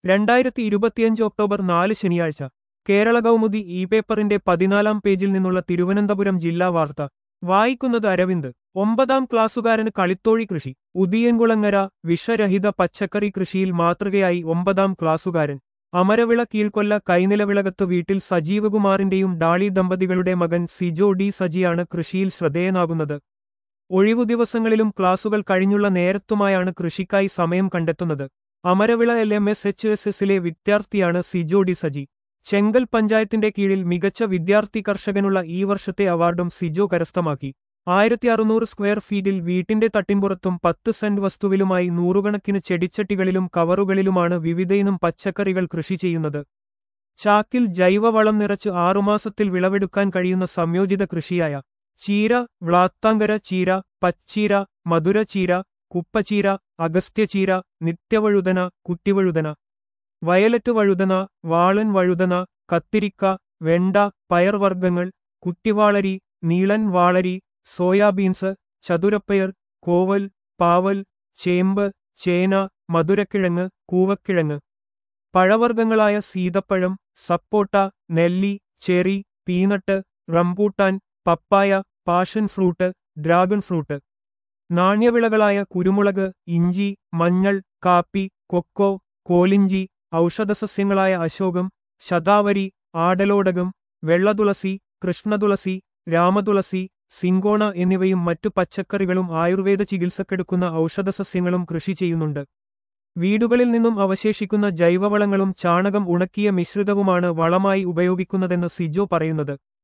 രണ്ടായിരത്തി ഇരുപത്തിയഞ്ച് ഒക്ടോബർ നാല് ശനിയാഴ്ച കേരള കൗമുദി ഇ പേപ്പറിന്റെ പതിനാലാം പേജിൽ നിന്നുള്ള തിരുവനന്തപുരം ജില്ലാ വാർത്ത വായിക്കുന്നത് അരവിന്ദ് ഒമ്പതാം ക്ലാസ്സുകാരന് കളിത്തോഴി കൃഷി ഉദിയൻകുളങ്ങര വിഷരഹിത പച്ചക്കറി കൃഷിയിൽ മാതൃകയായി ഒമ്പതാം ക്ലാസ്സുകാരൻ അമരവിള കീഴ്ക്കൊല്ല കൈനിലവിളകത്ത് വീട്ടിൽ സജീവകുമാറിന്റെയും ഡാളി ദമ്പതികളുടെ മകൻ സിജോ ഡി സജിയാണ് കൃഷിയിൽ ശ്രദ്ധേയനാകുന്നത് ഒഴിവു ദിവസങ്ങളിലും ക്ലാസുകൾ കഴിഞ്ഞുള്ള നേരത്തുമായാണ് കൃഷിക്കായി സമയം കണ്ടെത്തുന്നത് Amaravila L M S H S എസിലെ വിദ്യാർത്ഥിയാണ് സിജോ ഡി സജി ചെങ്കൽ പഞ്ചായത്തിന്റെ കീഴിൽ മികച്ച വിദ്യാർത്ഥി കർഷകനുള്ള ഈ വർഷത്തെ അവാർഡും സിജോ കരസ്ഥമാക്കി ആയിരത്തി അറുന്നൂറ് സ്ക്വയർ ഫീറ്റിൽ വീട്ടിന്റെ തട്ടിൻപുറത്തും പത്ത് സെന്റ് വസ്തുവിലുമായി നൂറുകണക്കിന് ചെടിച്ചട്ടികളിലും കവറുകളിലുമാണ് വിവിധയിനം പച്ചക്കറികൾ കൃഷി ചെയ്യുന്നത് ചാക്കിൽ ജൈവവളം നിറച്ച് ആറുമാസത്തിൽ വിളവെടുക്കാൻ കഴിയുന്ന സംയോജിത കൃഷിയായ ചീര വ്ളാത്താങ്കര ചീര പച്ചീര മധുരചീര കുപ്പച്ചീര അഗസ്ത്യചീര നിത്യവഴുതന കുറ്റിവഴുതന വയലറ്റ് വഴുതന വാളൻ വഴുതന കത്തിരിക്ക വെണ്ട പയർവർഗ്ഗങ്ങൾ കുറ്റിവാളരി നീളൻ വാളരി സോയാബീൻസ് ചതുരപ്പയർ കോവൽ പാവൽ ചേമ്പ് ചേന മധുരക്കിഴങ്ങ് കൂവക്കിഴങ്ങ് പഴവർഗ്ഗങ്ങളായ സീതപ്പഴം സപ്പോട്ട നെല്ലി ചെറി പീനട്ട് റംബൂട്ടാൻ പപ്പായ പാഷൻ ഫ്രൂട്ട് ഡ്രാഗൺ ഫ്രൂട്ട് നാണ്യവിളകളായ കുരുമുളക് ഇഞ്ചി മഞ്ഞൾ കാപ്പി കൊക്കോ കോലിഞ്ചി ഔഷധസസ്യങ്ങളായ അശോകം ശതാവരി ആടലോടകം വെള്ളതുളസി കൃഷ്ണതുളസി രാമതുളസി സിങ്കോണ എന്നിവയും മറ്റു പച്ചക്കറികളും ആയുർവേദ ചികിത്സക്കെടുക്കുന്ന ഔഷധസസ്യങ്ങളും കൃഷി ചെയ്യുന്നുണ്ട് വീടുകളിൽ നിന്നും അവശേഷിക്കുന്ന ജൈവവളങ്ങളും ചാണകം ഉണക്കിയ മിശ്രിതവുമാണ് വളമായി ഉപയോഗിക്കുന്നതെന്ന് സിജോ പറയുന്നത്